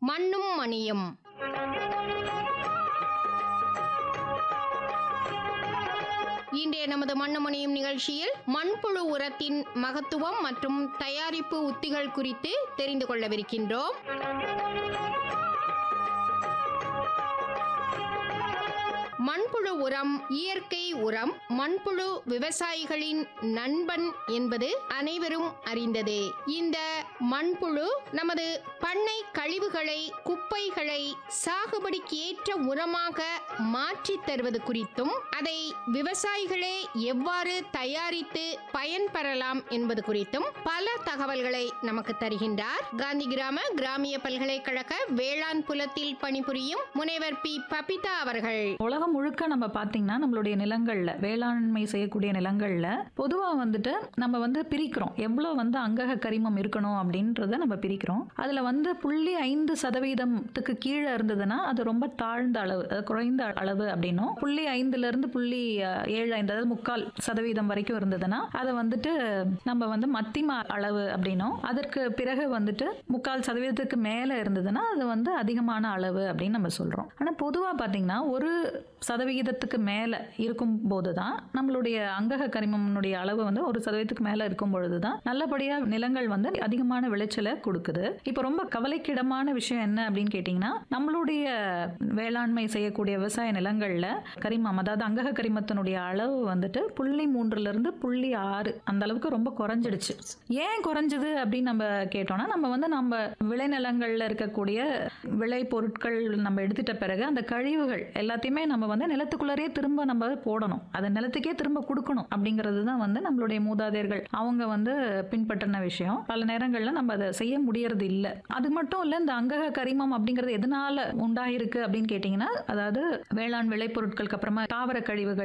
மண்ணும் மணியும் இன்றைய நமது மண்ணுமணியும் நிகழ்ச்சியில் மண்புழு உரத்தின் மகத்துவம் மற்றும் தயாரிப்பு உத்திகள் குறித்து தெரிந்து கொள்ளவிருக்கின்றோம் மண்புழு உரம் இயற்கை உரம் மண்புழு விவசாயிகளின் நண்பன் என்பது அனைவரும் அறிந்ததே இந்த மண்புழு நமது பண்ணை கழிவுகளை குப்பைகளை சாகுபடிக்கு ஏற்ற உரமாக மாற்றித் தருவது குறித்தும் அதை விவசாயிகளே எவ்வாறு தயாரித்து பயன்பெறலாம் என்பது குறித்தும் பல தகவல்களை நமக்கு தருகின்றார் காந்தி கிராம கிராமிய பல்கலைக்கழக வேளாண் புலத்தில் பணிபுரியும் முனைவர் பி பபிதா அவர்கள் உலகம் முழுக்க நம்ம பார்த்தீங்கன்னா நம்மளுடைய நிலங்கள்ல வேளாண்மை செய்யக்கூடிய நிலங்கள்ல பொதுவா வந்துட்டு நம்ம வந்து பிரிக்கிறோம் எவ்வளவு வந்து அங்கக கரிமம் இருக்கணும் அப்படின்றத நம்ம பிரிக்கிறோம் அதுல வந்து புள்ளி ஐந்து சதவீதத்துக்கு கீழே இருந்ததுன்னா அது ரொம்ப தாழ்ந்த அளவு அது குறைந்த அளவு அப்படின்னும் புள்ளி ஐந்துல இருந்து புள்ளி அஹ், ஏழு ஐந்து அதாவது முக்கால் சதவீதம் வரைக்கும் இருந்ததுன்னா அதை வந்துட்டு நம்ம வந்து மத்திம அளவு அப்படின்னும் அதற்கு பிறகு வந்துட்டு முக்கால் சதவீதத்துக்கு மேலே இருந்ததுன்னா அது வந்து அதிகமான அளவு அப்படின்னு நம்ம சொல்றோம் ஆனா பொதுவா பாத்தீங்கன்னா ஒரு சதவிகிதத்துக்கு மேலே இருக்கும் போது தான் நம்மளுடைய அங்கக கரிமனுடைய அளவு வந்து ஒரு சதவீதத்துக்கு மேலே இருக்கும் பொழுது தான் நல்லபடியாக நிலங்கள் வந்து அதிகமான விளைச்சலை கொடுக்குது இப்போ ரொம்ப கவலைக்கிடமான விஷயம் என்ன அப்படின்னு கேட்டிங்கன்னா நம்மளுடைய வேளாண்மை செய்யக்கூடிய விவசாய நிலங்களில் கரிமம் அதாவது அங்கக கரிமத்தினுடைய அளவு வந்துட்டு புள்ளி மூன்றுலேருந்து புள்ளி ஆறு அந்த அளவுக்கு ரொம்ப குறைஞ்சிடுச்சு ஏன் குறைஞ்சது அப்படின்னு நம்ம கேட்டோம்னா நம்ம வந்து நம்ம விளைநிலங்களில் இருக்கக்கூடிய விளை பொருட்கள் நம்ம எடுத்துட்ட பிறகு அந்த கழிவுகள் எல்லாத்தையுமே நம்ம வந்து நிலத்துக்குள்ளரே திரும்ப நம்ம போடணும் அது நிலத்துக்கே திரும்ப கொடுக்கணும் அப்படிங்கிறது தான் வந்து நம்மளுடைய மூதாதையர்கள் அவங்க வந்து பின்பற்றின விஷயம் பல நேரங்களில் நம்ம அதை செய்ய முடியறது இல்லை அது மட்டும் இல்லை இந்த அங்கக கரிமம் அப்படிங்கிறது எதனால உண்டாயிருக்கு அப்படின்னு கேட்டிங்கன்னா அதாவது வேளாண் விளைபொருட்களுக்கு அப்புறமா தாவர கழிவுகள்